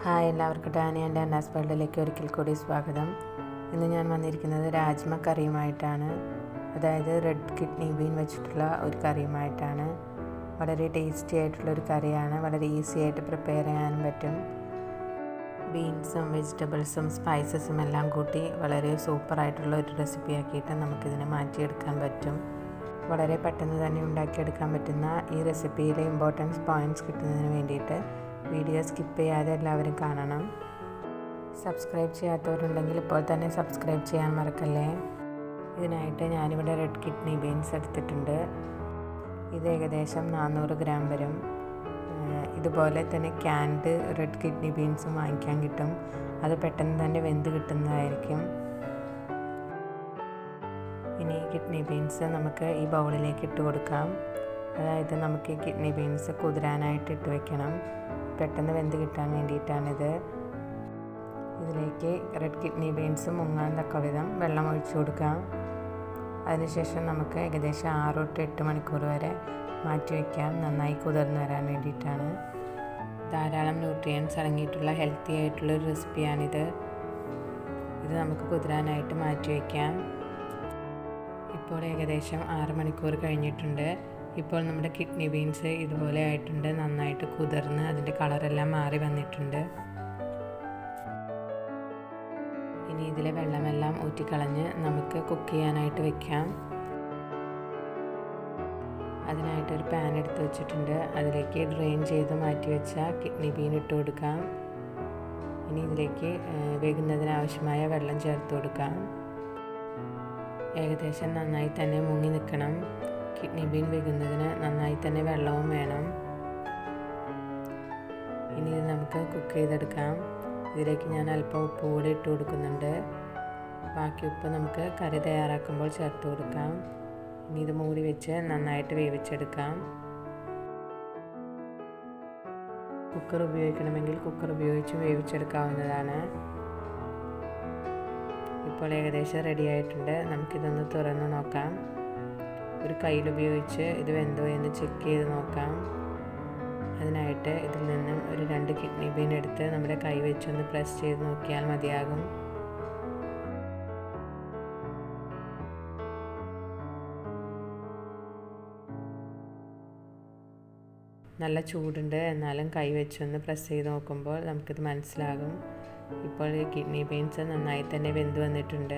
hi എല്ലാവർക്കും Tani and അന്നാസ് വേൾഡിലേക്ക് ഒരിക്കൽ കൂടി സ്വാഗതം ഇന്ന് ഞാൻ വന്നിരിക്കുന്നത് രാജ്മ കറിയുമായിട്ടാണ് അതായത് റെഡ് കിഡ്നി ബീൻ വെച്ചിട്ടുള്ള ഒരു കറിയുമായിട്ടാണ് വളരെ ടേസ്റ്റി ആയിട്ടുള്ള ഒരു കറിയാണ് വളരെ ഈസി ആയിട്ട് പ്രിപ്പയർ ചെയ്യാനും പറ്റും ബീൻസും വെജിറ്റബിൾസും സ്പൈസസും എല്ലാം കൂട്ടി വളരെ സൂപ്പറായിട്ടുള്ള ഒരു റെസിപ്പി ആക്കിയിട്ട് നമുക്കിതിനെ മാറ്റിയെടുക്കാൻ പറ്റും വളരെ പെട്ടെന്ന് തന്നെ ഉണ്ടാക്കിയെടുക്കാൻ പറ്റുന്ന ഈ റെസിപ്പിയിലെ ഇമ്പോർട്ടൻസ് പോയിൻറ്റ്സ് കിട്ടുന്നതിന് വേണ്ടിയിട്ട് വീഡിയോ സ്കിപ്പ് ചെയ്യാതെ എല്ലാവരും കാണണം സബ്സ്ക്രൈബ് ചെയ്യാത്തവരുണ്ടെങ്കിൽ ഇപ്പോൾ തന്നെ സബ്സ്ക്രൈബ് ചെയ്യാൻ മറക്കല്ലേ ഇതിനായിട്ട് ഞാനിവിടെ റെഡ് കിഡ്നി ബീൻസ് എടുത്തിട്ടുണ്ട് ഇത് ഏകദേശം നാനൂറ് ഗ്രാം വരും ഇതുപോലെ തന്നെ ക്യാൻഡ് റെഡ് കിഡ്നി ബീൻസും വാങ്ങിക്കാൻ കിട്ടും അത് പെട്ടെന്ന് തന്നെ വെന്ത് കിട്ടുന്നതായിരിക്കും ഇനി കിഡ്നി ബീൻസ് നമുക്ക് ഈ ബൗളിലേക്ക് ഇട്ട് കൊടുക്കാം അതായത് നമുക്ക് ഈ കിഡ്നി ബീൻസ് കുതിരാനായിട്ട് ഇട്ട് വെക്കണം പെട്ടെന്ന് വെന്ത് കിട്ടാൻ വേണ്ടിയിട്ടാണിത് ഇതിലേക്ക് റെഡ് കിഡ്നി ബീൻസ് മുങ്ങാൻ തക്ക വിധം വെള്ളം ഒഴിച്ചു കൊടുക്കാം അതിനുശേഷം നമുക്ക് ഏകദേശം ആറ് തൊട്ട് എട്ട് മണിക്കൂർ വരെ മാറ്റി വയ്ക്കാം നന്നായി കുതിർന്ന് വരാൻ വേണ്ടിയിട്ടാണ് ധാരാളം ന്യൂട്രിയൻസ് അടങ്ങിയിട്ടുള്ള ഹെൽത്തി ആയിട്ടുള്ള ഒരു റെസിപ്പിയാണിത് ഇത് നമുക്ക് കുതിരാനായിട്ട് മാറ്റി വയ്ക്കാം ഇപ്പോൾ ഏകദേശം ആറ് മണിക്കൂർ കഴിഞ്ഞിട്ടുണ്ട് ഇപ്പോൾ നമ്മുടെ കിഡ്നി ബീൻസ് ഇതുപോലെ ആയിട്ടുണ്ട് നന്നായിട്ട് കുതിർന്ന് അതിൻ്റെ കളറെല്ലാം മാറി വന്നിട്ടുണ്ട് ഇനി ഇതിലെ വെള്ളമെല്ലാം ഊറ്റിക്കളഞ്ഞ് നമുക്ക് കുക്ക് ചെയ്യാനായിട്ട് വെക്കാം അതിനായിട്ടൊരു പാൻ എടുത്ത് വെച്ചിട്ടുണ്ട് അതിലേക്ക് ഡ്രെയിൻ ചെയ്ത് മാറ്റി വെച്ച കിഡ്നി ബീൻ ഇട്ട് കൊടുക്കാം ഇനി ഇതിലേക്ക് വേകുന്നതിനാവശ്യമായ വെള്ളം ചേർത്ത് കൊടുക്കാം ഏകദേശം നന്നായി തന്നെ മുങ്ങി നിൽക്കണം കിഡ്നി ബീൻ വെക്കുന്നതിന് നന്നായി തന്നെ വെള്ളവും വേണം ഇനി ഇത് നമുക്ക് കുക്ക് ചെയ്തെടുക്കാം ഇതിലേക്ക് ഞാൻ അല്പം ഉപ്പ് കൂടി ഇട്ട് കൊടുക്കുന്നുണ്ട് ബാക്കി ഉപ്പ് നമുക്ക് കറി തയ്യാറാക്കുമ്പോൾ ചേർത്ത് കൊടുക്കാം ഇനി ഇത് മൂടി വെച്ച് നന്നായിട്ട് വേവിച്ചെടുക്കാം കുക്കർ ഉപയോഗിക്കണമെങ്കിൽ കുക്കർ ഉപയോഗിച്ച് വേവിച്ചെടുക്കാവുന്നതാണ് ഇപ്പോൾ ഏകദേശം റെഡി ആയിട്ടുണ്ട് നമുക്കിതൊന്ന് തുറന്ന് നോക്കാം ഒരു കയ്യിൽ ഉപയോഗിച്ച് ഇത് വെന്തോ എന്ന് ചെക്ക് ചെയ്ത് നോക്കാം അതിനായിട്ട് ഇതിൽ നിന്നും ഒരു രണ്ട് കിഡ്നി ബീൻ എടുത്ത് നമ്മുടെ കൈ വെച്ചൊന്ന് പ്രസ് ചെയ്ത് നോക്കിയാൽ മതിയാകും നല്ല ചൂടുണ്ട് എന്നാലും കൈ വെച്ചൊന്ന് പ്രസ് ചെയ്ത് നോക്കുമ്പോൾ നമുക്കിത് മനസ്സിലാകും ഇപ്പോൾ ഈ കിഡ്നി ബീൻസ് നന്നായി തന്നെ വെന്ത് വന്നിട്ടുണ്ട്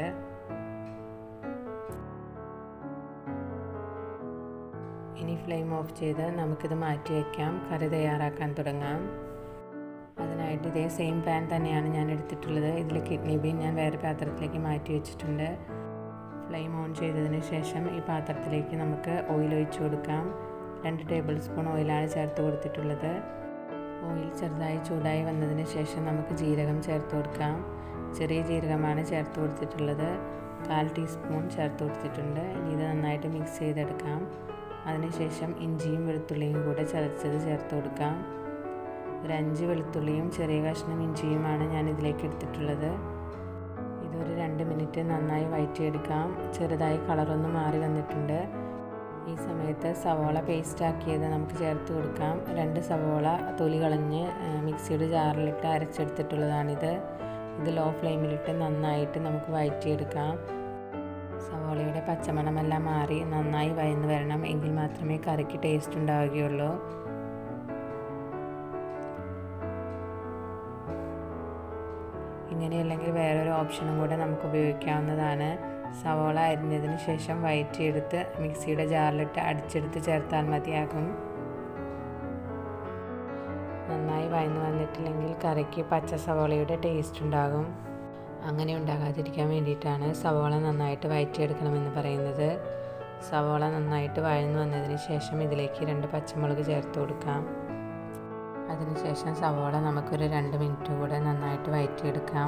ഇനി ഫ്ലെയിം ഓഫ് ചെയ്ത് നമുക്കിത് മാറ്റി വയ്ക്കാം കറി തയ്യാറാക്കാൻ തുടങ്ങാം അതിനായിട്ട് ഇതേ സെയിം പാൻ തന്നെയാണ് ഞാൻ എടുത്തിട്ടുള്ളത് ഇതിൽ കിഡ്നി ബീൻ ഞാൻ വേറെ പാത്രത്തിലേക്ക് മാറ്റി വെച്ചിട്ടുണ്ട് ഫ്ലെയിം ഓൺ ചെയ്തതിന് ശേഷം ഈ പാത്രത്തിലേക്ക് നമുക്ക് ഓയിൽ ഒഴിച്ചു കൊടുക്കാം രണ്ട് ടേബിൾ സ്പൂൺ ഓയിലാണ് ചേർത്ത് കൊടുത്തിട്ടുള്ളത് ഓയിൽ ചെറുതായി ചൂടായി വന്നതിന് ശേഷം നമുക്ക് ജീരകം ചേർത്ത് കൊടുക്കാം ചെറിയ ജീരകമാണ് ചേർത്ത് കൊടുത്തിട്ടുള്ളത് കാൽ ടീസ്പൂൺ ചേർത്ത് കൊടുത്തിട്ടുണ്ട് ഇനി ഇത് നന്നായിട്ട് മിക്സ് ചെയ്തെടുക്കാം അതിനുശേഷം ഇഞ്ചിയും വെളുത്തുള്ളിയും കൂടെ ചതച്ചത് ചേർത്ത് കൊടുക്കാം ഒരു അഞ്ച് വെളുത്തുള്ളിയും ചെറിയ കഷ്ണം ഇഞ്ചിയുമാണ് ഞാൻ ഇതിലേക്ക് എടുത്തിട്ടുള്ളത് ഇതൊരു രണ്ട് മിനിറ്റ് നന്നായി വഴറ്റിയെടുക്കാം ചെറുതായി കളറൊന്ന് മാറി വന്നിട്ടുണ്ട് ഈ സമയത്ത് സവോള പേസ്റ്റ് ആക്കിയത് നമുക്ക് ചേർത്ത് കൊടുക്കാം രണ്ട് സവോള തൊലി കളഞ്ഞ് മിക്സിയുടെ ജാറിലിട്ട് അരച്ചെടുത്തിട്ടുള്ളതാണിത് ഇത് ലോ ഫ്ലെയിമിലിട്ട് നന്നായിട്ട് നമുക്ക് വഴറ്റിയെടുക്കാം സവോളയുടെ പച്ചമണമെല്ലാം മാറി നന്നായി വയന്ന് വരണം എങ്കിൽ മാത്രമേ കറിക്ക് ടേസ്റ്റ് ഉണ്ടാവുകയുള്ളൂ ഇങ്ങനെയല്ലെങ്കിൽ വേറൊരു ഓപ്ഷനും കൂടെ നമുക്ക് ഉപയോഗിക്കാവുന്നതാണ് സവോള അരിഞ്ഞതിന് ശേഷം വയറ്റിയെടുത്ത് മിക്സിയുടെ ജാറിലിട്ട് അടിച്ചെടുത്ത് ചേർത്താൽ മതിയാകും നന്നായി വയന്ന് വന്നിട്ടില്ലെങ്കിൽ കറിക്ക് പച്ച സവോളയുടെ ടേസ്റ്റ് ഉണ്ടാകും അങ്ങനെ ഉണ്ടാകാതിരിക്കാൻ വേണ്ടിയിട്ടാണ് സവോള നന്നായിട്ട് വയറ്റിയെടുക്കണമെന്ന് പറയുന്നത് സവോള നന്നായിട്ട് വഴന്നു വന്നതിന് ശേഷം ഇതിലേക്ക് രണ്ട് പച്ചമുളക് ചേർത്ത് കൊടുക്കാം അതിനുശേഷം സവോള നമുക്കൊരു രണ്ട് മിനിറ്റ് കൂടെ നന്നായിട്ട് വയറ്റിയെടുക്കാം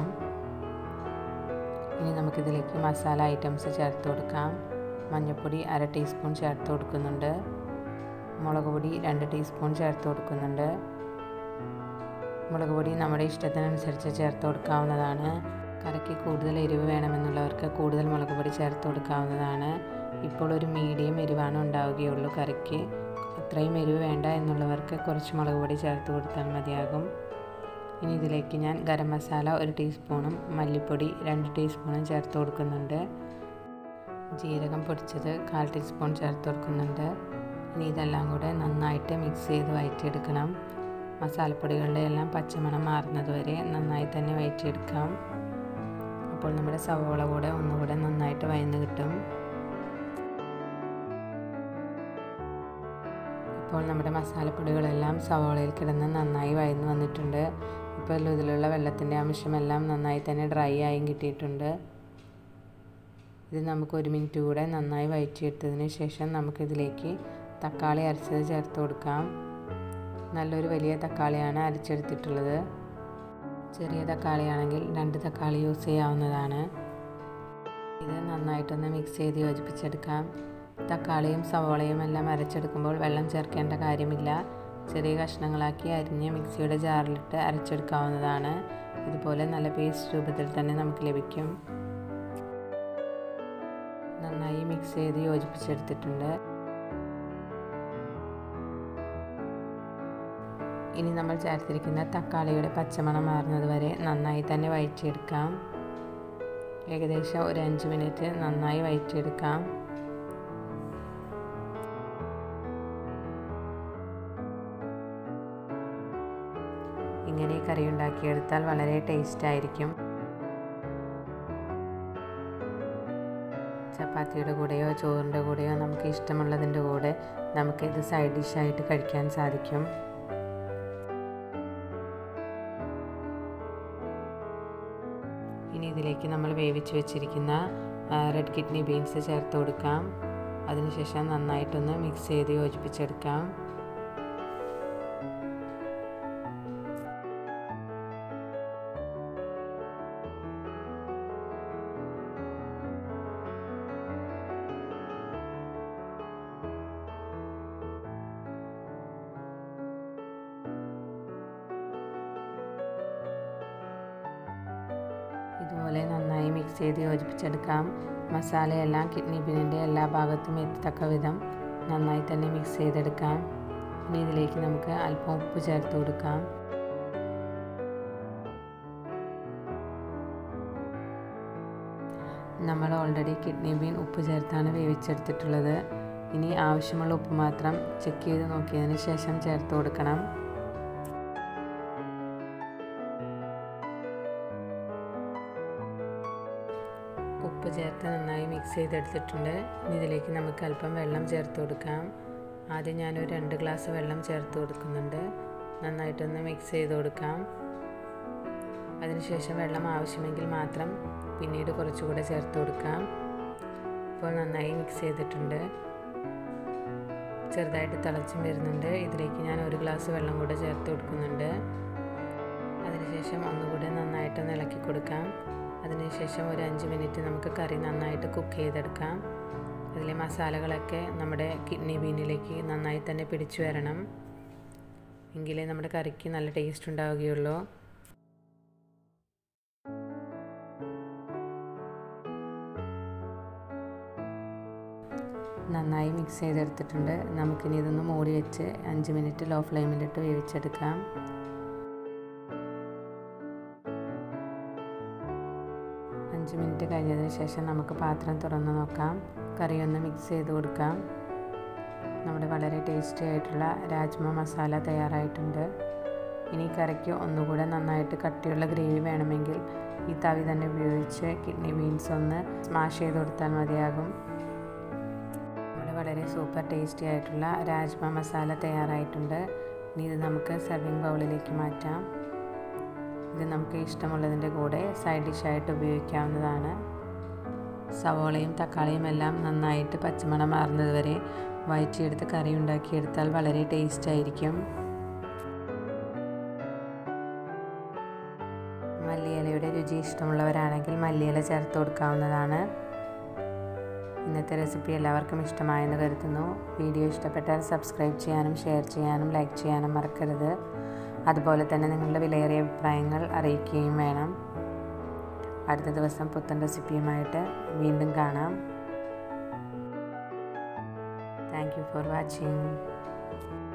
ഇനി നമുക്കിതിലേക്ക് മസാല ഐറ്റംസ് ചേർത്ത് കൊടുക്കാം മഞ്ഞൾപ്പൊടി അര ടീസ്പൂൺ ചേർത്ത് കൊടുക്കുന്നുണ്ട് മുളക് പൊടി രണ്ട് ടീസ്പൂൺ ചേർത്ത് കൊടുക്കുന്നുണ്ട് മുളക് പൊടി നമ്മുടെ ഇഷ്ടത്തിനനുസരിച്ച് ചേർത്ത് കൊടുക്കാവുന്നതാണ് കറിക്ക് കൂടുതൽ എരിവ് വേണമെന്നുള്ളവർക്ക് കൂടുതൽ മുളക് പൊടി ചേർത്ത് കൊടുക്കാവുന്നതാണ് ഇപ്പോൾ ഒരു മീഡിയം എരിവാണ് ഉണ്ടാവുകയുള്ളൂ കറിക്ക് അത്രയും എരിവ് വേണ്ട എന്നുള്ളവർക്ക് കുറച്ച് മുളക് പൊടി ചേർത്ത് കൊടുത്താൽ മതിയാകും ഇനി ഇതിലേക്ക് ഞാൻ ഗരം മസാല ഒരു ടീസ്പൂണും മല്ലിപ്പൊടി രണ്ട് ടീസ്പൂണും ചേർത്ത് കൊടുക്കുന്നുണ്ട് ജീരകം പൊടിച്ചത് കാൽ ടീസ്പൂൺ ചേർത്ത് കൊടുക്കുന്നുണ്ട് ഇനി ഇതെല്ലാം കൂടെ നന്നായിട്ട് മിക്സ് ചെയ്ത് വഴറ്റിയെടുക്കണം മസാലപ്പൊടികളുടെ എല്ലാം പച്ചമണം മാറുന്നത് വരെ നന്നായി തന്നെ വഴറ്റിയെടുക്കാം അപ്പോൾ നമ്മുടെ സവോള കൂടെ ഒന്നുകൂടെ നന്നായിട്ട് വയന്ന് കിട്ടും ഇപ്പോൾ നമ്മുടെ മസാലപ്പൊടികളെല്ലാം സവോളയിൽ കിടന്ന് നന്നായി വയന്ന് വന്നിട്ടുണ്ട് ഇപ്പോൾ ഇതിലുള്ള വെള്ളത്തിൻ്റെ അംശമെല്ലാം നന്നായി തന്നെ ഡ്രൈ ആയും കിട്ടിയിട്ടുണ്ട് ഇത് നമുക്ക് ഒരു മിനിറ്റ് കൂടെ നന്നായി വഴറ്റിയെടുത്തതിന് ശേഷം നമുക്കിതിലേക്ക് തക്കാളി അരച്ചത് ചേർത്ത് കൊടുക്കാം നല്ലൊരു വലിയ തക്കാളിയാണ് അരച്ചെടുത്തിട്ടുള്ളത് ചെറിയ തക്കാളിയാണെങ്കിൽ രണ്ട് തക്കാളി യൂസ് ചെയ്യാവുന്നതാണ് ഇത് നന്നായിട്ടൊന്ന് മിക്സ് ചെയ്ത് യോജിപ്പിച്ചെടുക്കാം തക്കാളിയും സവോളയും എല്ലാം അരച്ചെടുക്കുമ്പോൾ വെള്ളം ചേർക്കേണ്ട കാര്യമില്ല ചെറിയ കഷ്ണങ്ങളാക്കി അരിഞ്ഞ് മിക്സിയുടെ ജാറിലിട്ട് അരച്ചെടുക്കാവുന്നതാണ് ഇതുപോലെ നല്ല പേസ്റ്റ് രൂപത്തിൽ തന്നെ നമുക്ക് ലഭിക്കും നന്നായി മിക്സ് ചെയ്ത് യോജിപ്പിച്ചെടുത്തിട്ടുണ്ട് ഇനി നമ്മൾ ചേർത്തിരിക്കുന്ന തക്കാളിയുടെ പച്ചമണം മാറുന്നത് വരെ നന്നായി തന്നെ വഴറ്റിയെടുക്കാം ഏകദേശം ഒരു അഞ്ച് മിനിറ്റ് നന്നായി വഴറ്റിയെടുക്കാം ഇങ്ങനെ കറി ഉണ്ടാക്കിയെടുത്താൽ വളരെ ടേസ്റ്റ് ആയിരിക്കും ചപ്പാത്തിയുടെ കൂടെയോ ചോറിൻ്റെ കൂടെയോ നമുക്ക് ഇഷ്ടമുള്ളതിൻ്റെ കൂടെ നമുക്കിത് സൈഡ് ഡിഷായിട്ട് കഴിക്കാൻ സാധിക്കും ഇനി ഇതിലേക്ക് നമ്മൾ വേവിച്ച് വെച്ചിരിക്കുന്ന റെഡ് കിഡ്നി ബീൻസ് ചേർത്ത് കൊടുക്കാം അതിനുശേഷം നന്നായിട്ടൊന്ന് മിക്സ് ചെയ്ത് യോജിപ്പിച്ചെടുക്കാം ഇതുപോലെ നന്നായി മിക്സ് ചെയ്ത് യോജിപ്പിച്ചെടുക്കാം മസാലയെല്ലാം കിഡ്നി ബീനിൻ്റെ എല്ലാ ഭാഗത്തും എത്തത്തക്ക വിധം നന്നായി തന്നെ മിക്സ് ചെയ്തെടുക്കാം ഇനി ഇതിലേക്ക് നമുക്ക് അല്പം ഉപ്പ് ചേർത്ത് കൊടുക്കാം നമ്മൾ ഓൾറെഡി കിഡ്നി ബീൻ ഉപ്പ് ചേർത്താണ് വേവിച്ചെടുത്തിട്ടുള്ളത് ഇനി ആവശ്യമുള്ള ഉപ്പ് മാത്രം ചെക്ക് ചെയ്ത് നോക്കിയതിന് ശേഷം ചേർത്ത് കൊടുക്കണം ഉപ്പ് ചേർത്ത് നന്നായി മിക്സ് ചെയ്തെടുത്തിട്ടുണ്ട് ഇനി ഇതിലേക്ക് നമുക്ക് അല്പം വെള്ളം ചേർത്ത് കൊടുക്കാം ആദ്യം ഞാനൊരു രണ്ട് ഗ്ലാസ് വെള്ളം ചേർത്ത് കൊടുക്കുന്നുണ്ട് നന്നായിട്ടൊന്ന് മിക്സ് ചെയ്ത് കൊടുക്കാം അതിനുശേഷം വെള്ളം ആവശ്യമെങ്കിൽ മാത്രം പിന്നീട് കുറച്ചുകൂടെ ചേർത്ത് കൊടുക്കാം ഇപ്പോൾ നന്നായി മിക്സ് ചെയ്തിട്ടുണ്ട് ചെറുതായിട്ട് തിളച്ചും വരുന്നുണ്ട് ഇതിലേക്ക് ഞാൻ ഒരു ഗ്ലാസ് വെള്ളം കൂടെ ചേർത്ത് കൊടുക്കുന്നുണ്ട് അതിനുശേഷം ഒന്നുകൂടെ നന്നായിട്ടൊന്ന് ഇളക്കി കൊടുക്കാം അതിനുശേഷം ഒരു അഞ്ച് മിനിറ്റ് നമുക്ക് കറി നന്നായിട്ട് കുക്ക് ചെയ്തെടുക്കാം അതിലെ മസാലകളൊക്കെ നമ്മുടെ കിഡ്നി ബീനിലേക്ക് നന്നായി തന്നെ പിടിച്ചു വരണം എങ്കിലേ നമ്മുടെ കറിക്ക് നല്ല ടേസ്റ്റ് ഉണ്ടാവുകയുള്ളൂ നന്നായി മിക്സ് ചെയ്തെടുത്തിട്ടുണ്ട് നമുക്കിനി ഇതൊന്ന് മൂടി വെച്ച് അഞ്ച് മിനിറ്റ് ലോ ഫ്ലെയിമിലിട്ട് വേവിച്ചെടുക്കാം അഞ്ച് മിനിറ്റ് കഴിഞ്ഞതിന് ശേഷം നമുക്ക് പാത്രം തുറന്ന് നോക്കാം കറി ഒന്ന് മിക്സ് ചെയ്ത് കൊടുക്കാം നമ്മുടെ വളരെ ടേസ്റ്റി ആയിട്ടുള്ള രാജ്മ മസാല തയ്യാറായിട്ടുണ്ട് ഇനി കറിക്ക് ഒന്നുകൂടെ നന്നായിട്ട് കട്ടിയുള്ള ഗ്രേവി വേണമെങ്കിൽ ഈ തവി തന്നെ ഉപയോഗിച്ച് കിഡ്നി ബീൻസ് ഒന്ന് സ്മാഷ് ചെയ്ത് കൊടുത്താൽ മതിയാകും നമ്മുടെ വളരെ സൂപ്പർ ടേസ്റ്റി ആയിട്ടുള്ള രാജ്മ മസാല തയ്യാറായിട്ടുണ്ട് ഇനി ഇത് നമുക്ക് സെർവിങ് ബൗളിലേക്ക് മാറ്റാം ഇത് നമുക്ക് ഇഷ്ടമുള്ളതിൻ്റെ കൂടെ സൈഡ് ഡിഷായിട്ട് ഉപയോഗിക്കാവുന്നതാണ് സവോളയും തക്കാളിയും എല്ലാം നന്നായിട്ട് പച്ചമണം മാറുന്നത് വരെ വയറ്റിയെടുത്ത് കറി ഉണ്ടാക്കിയെടുത്താൽ വളരെ ടേസ്റ്റ് ആയിരിക്കും മല്ലിയിലയുടെ രുചി ഇഷ്ടമുള്ളവരാണെങ്കിൽ മല്ലിയില ചേർത്ത് കൊടുക്കാവുന്നതാണ് ഇന്നത്തെ റെസിപ്പി എല്ലാവർക്കും ഇഷ്ടമായെന്ന് കരുതുന്നു വീഡിയോ ഇഷ്ടപ്പെട്ടാൽ സബ്സ്ക്രൈബ് ചെയ്യാനും ഷെയർ ചെയ്യാനും ലൈക്ക് ചെയ്യാനും മറക്കരുത് അതുപോലെ തന്നെ നിങ്ങളുടെ വിലയേറിയ അഭിപ്രായങ്ങൾ അറിയിക്കുകയും വേണം അടുത്ത ദിവസം പുത്തൻ റെസിപ്പിയുമായിട്ട് വീണ്ടും കാണാം താങ്ക് യു ഫോർ വാച്ചിങ്